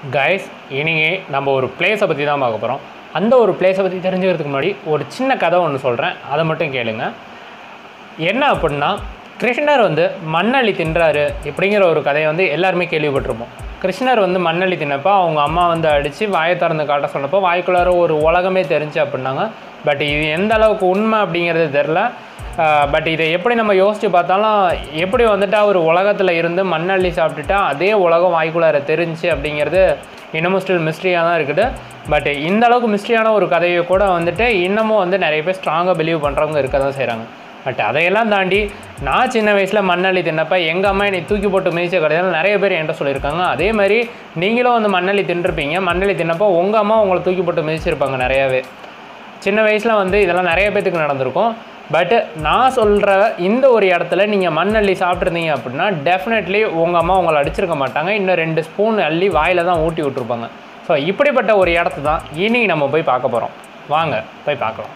guys இனிங்க நம்ம ஒரு பிளேஸை பற்றி தான் பார்க்க போகிறோம் அந்த ஒரு பிளேஸை பற்றி தெரிஞ்சுக்கிறதுக்கு முன்னாடி ஒரு சின்ன கதை ஒன்று சொல்கிறேன் அதை மட்டும் கேளுங்க என்ன அப்படின்னா கிருஷ்ணர் வந்து மண்ணள்ளி தின்றாரு இப்படிங்கிற ஒரு கதையை வந்து எல்லாருமே கேள்விப்பட்டிருப்போம் கிருஷ்ணர் வந்து மண்ணள்ளி தின்னப்போ அவங்க அம்மா வந்து அடித்து வாயை திறந்து காட்ட சொன்னப்போ வாய்க்குள்ளார ஒரு உலகமே தெரிஞ்சு அப்படின்னாங்க பட் இது எந்த அளவுக்கு உண்மை அப்படிங்கிறது தெரில பட் இதை எப்படி நம்ம யோசித்து பார்த்தாலும் எப்படி வந்துட்டு ஒரு உலகத்தில் இருந்து மண்ணள்ளி சாப்பிட்டுட்டா அதே உலகம் வாய்க்குள்ளார தெரிஞ்சு அப்படிங்கிறது இன்னமும் ஸ்டில் மிஸ்ட்ரியாக தான் இருக்குது பட் இந்த அளவுக்கு மிஸ்ட்ரியான ஒரு கதையை கூட வந்துட்டு இன்னமும் வந்து நிறைய பேர் ஸ்ட்ராங்காக பிலீவ் பண்ணுறவங்க இருக்க தான் செய்கிறாங்க பட் அதையெல்லாம் தாண்டி நான் சின்ன வயசில் மண்ணள்ளி தின்னப்ப எங்கள் அம்மா என்னை தூக்கி போட்டு மிதிச்ச கடையில் நிறைய பேர் என்கிட்ட சொல்லியிருக்காங்க அதே மாதிரி நீங்களும் வந்து மண்ணள்ளி தின்றுருப்பீங்க மண்ணள்ளி தின்னப்போ உங்கள் அம்மா உங்களை தூக்கி போட்டு மிதிச்சிருப்பாங்க நிறையாவே சின்ன வயசில் வந்து இதெல்லாம் நிறைய பேத்துக்கு நடந்திருக்கும் பட் நான் சொல்கிற இந்த ஒரு இடத்துல நீங்கள் மண் அள்ளி சாப்பிட்ருந்தீங்க அப்படின்னா டெஃபினெட்லி உங்கள் அம்மா உங்களை அடிச்சிருக்க மாட்டாங்க இன்னும் ரெண்டு ஸ்பூன் அள்ளி வாயில் தான் ஊட்டி விட்ருப்பாங்க ஸோ இப்படிப்பட்ட ஒரு இடத்த தான் இனி நம்ம போய் பார்க்க போகிறோம் வாங்க போய் பார்க்கலாம்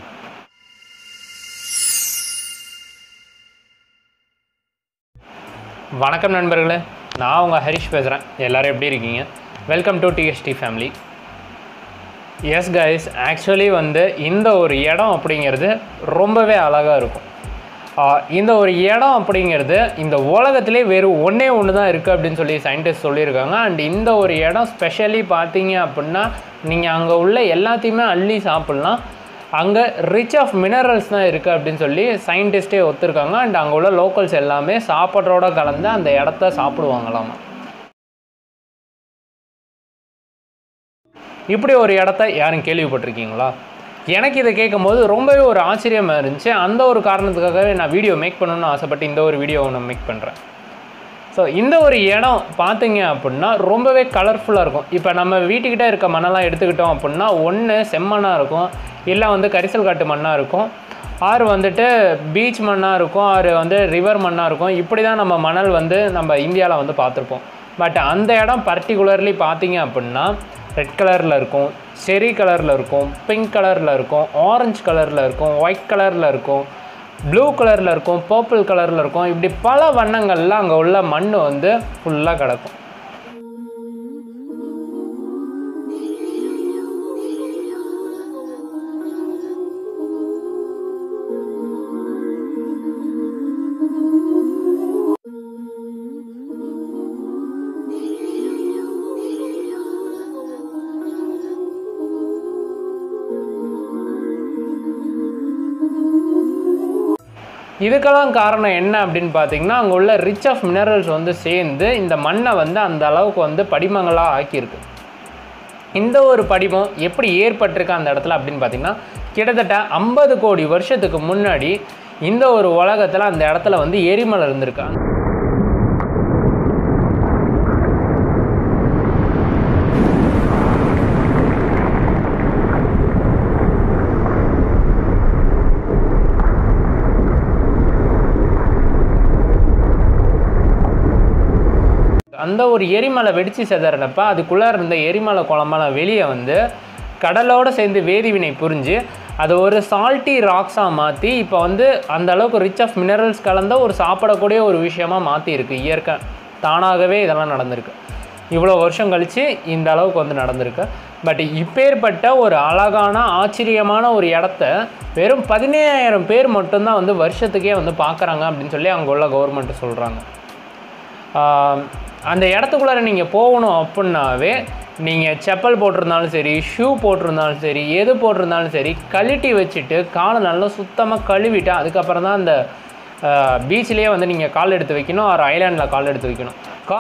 வணக்கம் நண்பர்களே நான் உங்கள் ஹரிஷ் பேசுகிறேன் எல்லோரும் எப்படி இருக்கீங்க welcome to DST family yes guys actually வந்து இந்த ஒரு இடம் அப்படிங்கிறது ரொம்பவே அழகாக இருக்கும் ஆஹ் இந்த ஒரு இடம் அப்படிங்கிறது இந்த உலகத்திலே வெறு ஒன்றே ஒன்று தான் இருக்குது அப்படின்னு சொல்லி சயின்டிஸ்ட் சொல்லியிருக்காங்க அண்ட் இந்த ஒரு இடம் ஸ்பெஷலி பார்த்தீங்க அப்படின்னா நீங்கள் அங்கே உள்ள எல்லாத்தையுமே அள்ளி சாப்பிட்லாம் அங்கே ரிச் ஆஃப் மினரல்ஸ் தான் இருக்குது அப்படின்னு சொல்லி சயின்டிஸ்டே ஒத்துருக்காங்க அண்ட் அங்கே உள்ள லோக்கல்ஸ் எல்லாமே சாப்பாட்டோட கலந்து அந்த இடத்த சாப்பிடுவாங்களாமா இப்படி ஒரு இடத்த யாரும் கேள்விப்பட்டிருக்கீங்களா எனக்கு இதை கேட்கும்போது ரொம்பவே ஒரு ஆச்சரியமாக இருந்துச்சு அந்த ஒரு காரணத்துக்காகவே நான் வீடியோ மேக் பண்ணணும்னு ஆசைப்பட்டு இந்த ஒரு வீடியோவை நான் மேக் பண்ணுறேன் ஸோ இந்த ஒரு இடம் பார்த்தீங்க அப்படின்னா ரொம்பவே கலர்ஃபுல்லாக இருக்கும் இப்போ நம்ம வீட்டுக்கிட்ட இருக்க மண்ணெல்லாம் எடுத்துக்கிட்டோம் அப்படின்னா ஒன்று செம்மண்ணாக இருக்கும் இல்லை வந்து கரிசல் காட்டு மண்ணாக இருக்கும் ஆறு வந்துட்டு பீச் மண்ணாக இருக்கும் ஆறு வந்து ரிவர் மண்ணாக இருக்கும் இப்படி தான் நம்ம மணல் வந்து நம்ம இந்தியாவில் வந்து பார்த்துருப்போம் பட் அந்த இடம் பர்டிகுலர்லி பார்த்தீங்க அப்படின்னா ரெட் கலரில் இருக்கும் செரி கலரில் இருக்கும் பிங்க் கலரில் இருக்கும் ஆரஞ்சு கலரில் இருக்கும் ஒயிட் கலரில் இருக்கும் ப்ளூ கலரில் இருக்கும் பர்பிள் கலரில் இருக்கும் இப்படி பல வண்ணங்களில் அங்கே உள்ள மண் வந்து ஃபுல்லாக கிடக்கும் இதுக்கெல்லாம் காரணம் என்ன அப்படின்னு பார்த்தீங்கன்னா அங்கே உள்ள ரிச் ஆஃப் மினரல்ஸ் வந்து சேர்ந்து இந்த மண்ணை வந்து அந்த அளவுக்கு வந்து படிமங்களாக ஆக்கியிருக்கு இந்த ஒரு படிமம் எப்படி ஏற்பட்டிருக்கு அந்த இடத்துல அப்படின்னு பார்த்தீங்கன்னா கிட்டத்தட்ட ஐம்பது கோடி வருஷத்துக்கு முன்னாடி இந்த ஒரு உலகத்தில் அந்த இடத்துல வந்து எரிமலை இருந்திருக்கு அந்த ஒரு எரிமலை வெடித்து செதறப்ப அதுக்குள்ளே இருந்த எரிமலை குழம்பெல்லாம் வெளியே வந்து கடலோடு சேர்ந்து வேதிவினை புரிஞ்சு அதை ஒரு சால்ட்டி ராக்ஸாக மாற்றி இப்போ வந்து அந்த அளவுக்கு ரிச் ஆஃப் மினரல்ஸ் கலந்த ஒரு சாப்பிடக்கூடிய ஒரு விஷயமா மாற்றிருக்கு இயற்கை தானாகவே இதெல்லாம் நடந்திருக்கு இவ்வளோ வருஷம் கழித்து இந்த அளவுக்கு வந்து நடந்திருக்கு பட் இப்பேற்பட்ட ஒரு அழகான ஆச்சரியமான ஒரு இடத்த வெறும் பதினேழாயிரம் பேர் மட்டும்தான் வந்து வருஷத்துக்கே வந்து பார்க்குறாங்க அப்படின்னு சொல்லி அங்கே உள்ள கவர்மெண்ட்டு சொல்கிறாங்க அந்த இடத்துக்குள்ளார நீங்கள் போகணும் அப்படின்னாவே நீங்கள் செப்பல் போட்டிருந்தாலும் சரி ஷூ போட்டிருந்தாலும் சரி எது போட்டிருந்தாலும் சரி கழட்டி வச்சுட்டு காலை நல்லா சுத்தமாக கழுவிட்டு அதுக்கப்புறம் தான் அந்த பீச்லேயே வந்து நீங்கள் கால் எடுத்து வைக்கணும் ஒரு ஐலாண்டில் கால் எடுத்து வைக்கணும் கா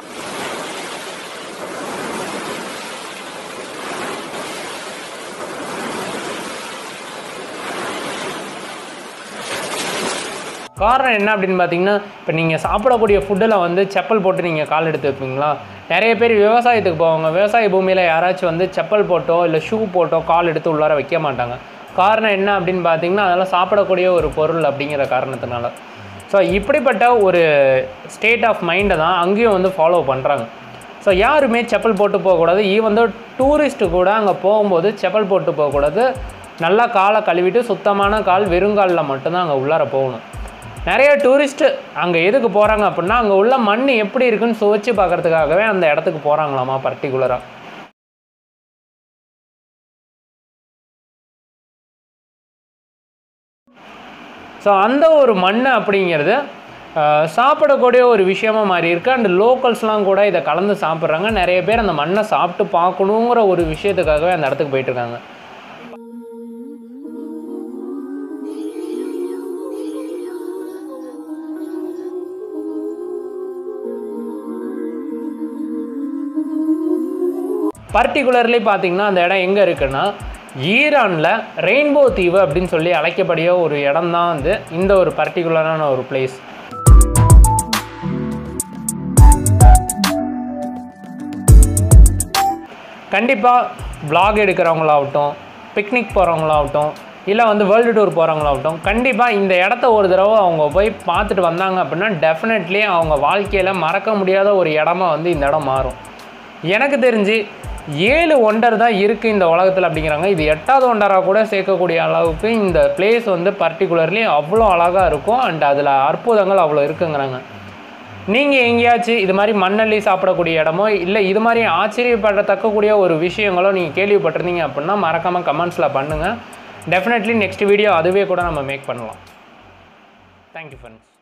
காரணம் என்ன அப்படின்னு பார்த்தீங்கன்னா இப்போ நீங்கள் சாப்பிடக்கூடிய ஃபுட்டில் வந்து செப்பல் போட்டு நீங்கள் கால் எடுத்து வைப்பீங்களா நிறைய பேர் விவசாயத்துக்கு போவாங்க விவசாய பூமியில் யாராச்சும் வந்து செப்பல் போட்டோ இல்லை ஷூ போட்டோ கால் எடுத்து உள்ளார வைக்க மாட்டாங்க காரணம் என்ன அப்படின்னு பார்த்தீங்கன்னா அதெல்லாம் சாப்பிடக்கூடிய ஒரு பொருள் அப்படிங்கிற காரணத்தினால ஸோ இப்படிப்பட்ட ஒரு ஸ்டேட் ஆஃப் மைண்டை தான் அங்கேயும் வந்து ஃபாலோ பண்ணுறாங்க ஸோ யாருமே செப்பல் போட்டு போகக்கூடாது ஈவன் தோ டூரிஸ்ட்டு கூட அங்கே போகும்போது செப்பல் போட்டு போகக்கூடாது நல்லா காலை கழுவிட்டு சுத்தமான கால் வெறுங்காலில் மட்டும்தான் அங்கே உள்ளார போகணும் நிறைய டூரிஸ்ட்டு அங்கே எதுக்கு போகிறாங்க அப்படின்னா அங்கே உள்ள மண் எப்படி இருக்குன்னு சுவைச்சு பார்க்கறதுக்காகவே அந்த இடத்துக்கு போகிறாங்களாமா பர்டிகுலராக ஸோ அந்த ஒரு மண் அப்படிங்கிறது ஆஹ், சாப்பிடக்கூடிய ஒரு விஷயமா மாறி இருக்கு அண்ட் லோக்கல்ஸ்லாம் கூட இதை கலந்து சாப்பிட்றாங்க நிறைய பேர் அந்த மண்ணை சாப்பிட்டு பார்க்கணுங்கிற ஒரு விஷயத்துக்காகவே அந்த இடத்துக்கு போயிட்டு இருக்காங்க பர்டிகுலர்லி பார்த்தீங்கன்னா அந்த இடம் எங்கே இருக்குன்னா ஈரானில் ரெயின்போ தீவு அப்படின்னு சொல்லி அழைக்கக்கூடிய ஒரு இடம் தான் வந்து இந்த ஒரு பர்டிகுலரான ஒரு பிளேஸ் கண்டிப்பாக vlog எடுக்கிறவங்களாகட்டும் பிக்னிக் போகிறவங்களாகட்டும் இல்லை வந்து வேர்ல்டு டூர் போகிறவங்களாகட்டும் கண்டிப்பாக இந்த இடத்த ஒரு தடவை அவங்க போய் பார்த்துட்டு வந்தாங்க அப்படின்னா டெஃபினெட்லி அவங்க வாழ்க்கையில் மறக்க முடியாத ஒரு இடமா வந்து இந்த இடம் மாறும் எனக்கு தெரிஞ்சு ஏழு ஒண்டர் தான் இருக்குது இந்த உலகத்தில் அப்படிங்கிறாங்க இது எட்டாவது ஒண்டராக கூட சேர்க்கக்கூடிய அளவுக்கு இந்த பிளேஸ் வந்து பர்டிகுலர்லி அவ்வளோ அழகாக இருக்கும் அண்ட் அதில் அற்புதங்கள் அவ்வளோ இருக்குங்கிறாங்க நீங்கள் எங்கேயாச்சும் இது மாதிரி மண்ணள்ளி சாப்பிடக்கூடிய இடமோ இல்லை இது மாதிரி ஆச்சரியப்படத்தக்கக்கூடிய ஒரு விஷயங்களோ நீங்கள் கேள்விப்பட்டிருந்தீங்க அப்படின்னா மறக்காமல் கமெண்ட்ஸில் பண்ணுங்கள் டெஃபினெட்லி நெக்ஸ்ட் வீடியோ அதுவே கூட நம்ம மேக் பண்ணலாம் தேங்க்யூ ஃப்ரெண்ட்ஸ்